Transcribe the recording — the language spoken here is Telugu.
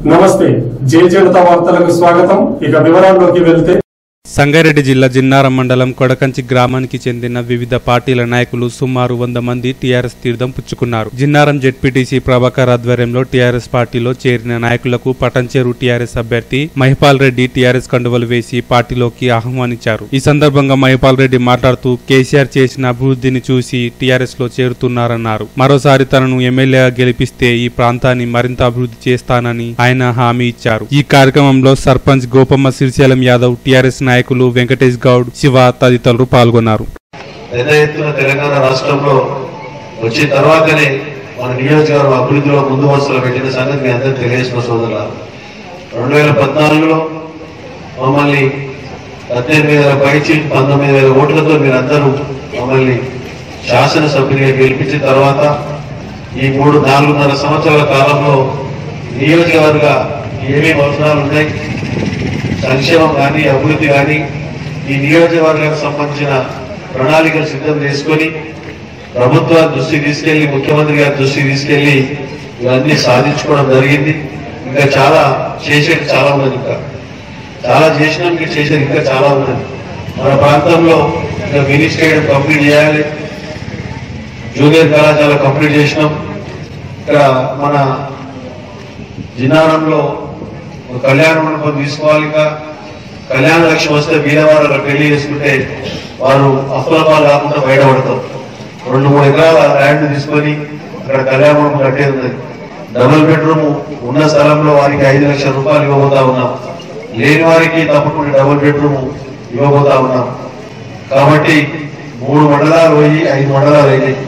నమస్తే జే జనతా వార్తలకు స్వాగతం ఇక వివరాల్లోకి వెళ్తే సంగారెడ్డి జిల్లా జిన్నారం మండలం కొడకంచి గ్రామానికి చెందిన వివిధ పార్టీల నాయకులు సుమారు వంద మంది టీఆర్ఎస్ తీర్థం పుచ్చుకున్నారు జిన్నారం జెడ్పీటీసీ ప్రభాకర్ ఆధ్వర్యంలో టీఆర్ఎస్ పార్టీలో చేరిన నాయకులకు పటంచేరు టీఆర్ఎస్ అభ్యర్థి మహిపాల్ రెడ్డి టీఆర్ఎస్ కండువలు వేసి పార్టీలోకి ఆహ్వానించారు ఈ సందర్భంగా మహిపాల్ రెడ్డి మాట్లాడుతూ కేసీఆర్ చేసిన అభివృద్ధిని చూసి టీఆర్ఎస్ లో చేరుతున్నారన్నారు మరోసారి తనను ఎమ్మెల్యేగా గెలిపిస్తే ఈ ప్రాంతాన్ని మరింత అభివృద్ధి చేస్తానని ఆయన హామీ ఇచ్చారు ఈ కార్యక్రమంలో సర్పంచ్ గోపమ్మ శ్రీశైలం యాదవ్ టీఆర్ఎస్ నాయకులు వెంకటేష్ గౌడ్ శివ తదితరులు పాల్గొన్నారు పెద్ద ఎత్తున తెలంగాణ రాష్ట్రంలో వచ్చిన తర్వాతనే మన నియోజకవర్గం అభివృద్ధిలో ముందు వరుసలో పెట్టిన సంగతి మీ అందరికీ తెలియజేసిన సోదరుల రెండు వేల పద్నాలుగులో మమ్మల్ని పద్దెనిమిది వేల పైచి పంతొమ్మిది వేల ఓట్లతో మీరందరూ మమ్మల్ని శాసనసభ్యునిగా గెలిపించిన తర్వాత ఈ మూడు నాలుగున్నర సంవత్సరాల కాలంలో నియోజకవర్గ ఏమేమి అవసరాలు ఉన్నాయి సంక్షేమం కానీ అభివృద్ధి కానీ ఈ నియోజకవర్గానికి సంబంధించిన ప్రణాళికలు సిద్ధం చేసుకొని ప్రభుత్వ దృష్టికి తీసుకెళ్లి ముఖ్యమంత్రి గారి దృష్టికి తీసుకెళ్లి ఇవన్నీ సాధించుకోవడం జరిగింది ఇంకా చాలా చేసేది చాలా ఉన్నది ఇంకా చాలా చేసినాం ఇంకా చేసేది ఇంకా చాలా ఉన్నది మన ప్రాంతంలో ఇంకా మినీ స్టేడియం కంప్లీట్ చేయాలి జూనియర్ కళాశాల కంప్లీట్ చేసినాం ఇక్కడ మన జిన్నారంలో ఒక కళ్యాణ మండపం తీసుకోవాలి ఇంకా కళ్యాణ లక్ష్యం వస్తే బీదవారు పెళ్లి చేసుకుంటే వారు అప్పులపాలు కాకుండా బయటపడతారు రెండు మూడు ఎకరాల ల్యాండ్ తీసుకొని అక్కడ కళ్యాణ మండపం కట్టేది ఉంది డబుల్ బెడ్రూమ్ ఉన్న స్థలంలో వారికి ఐదు లక్షల రూపాయలు ఇవ్వబోతా ఉన్నాం లేని వారికి తప్పకుండా డబుల్ బెడ్రూమ్ ఇవ్వబోతా ఉన్నాం కాబట్టి మూడు మండలాలు పోయి ఐదు మండలాలు అయినాయి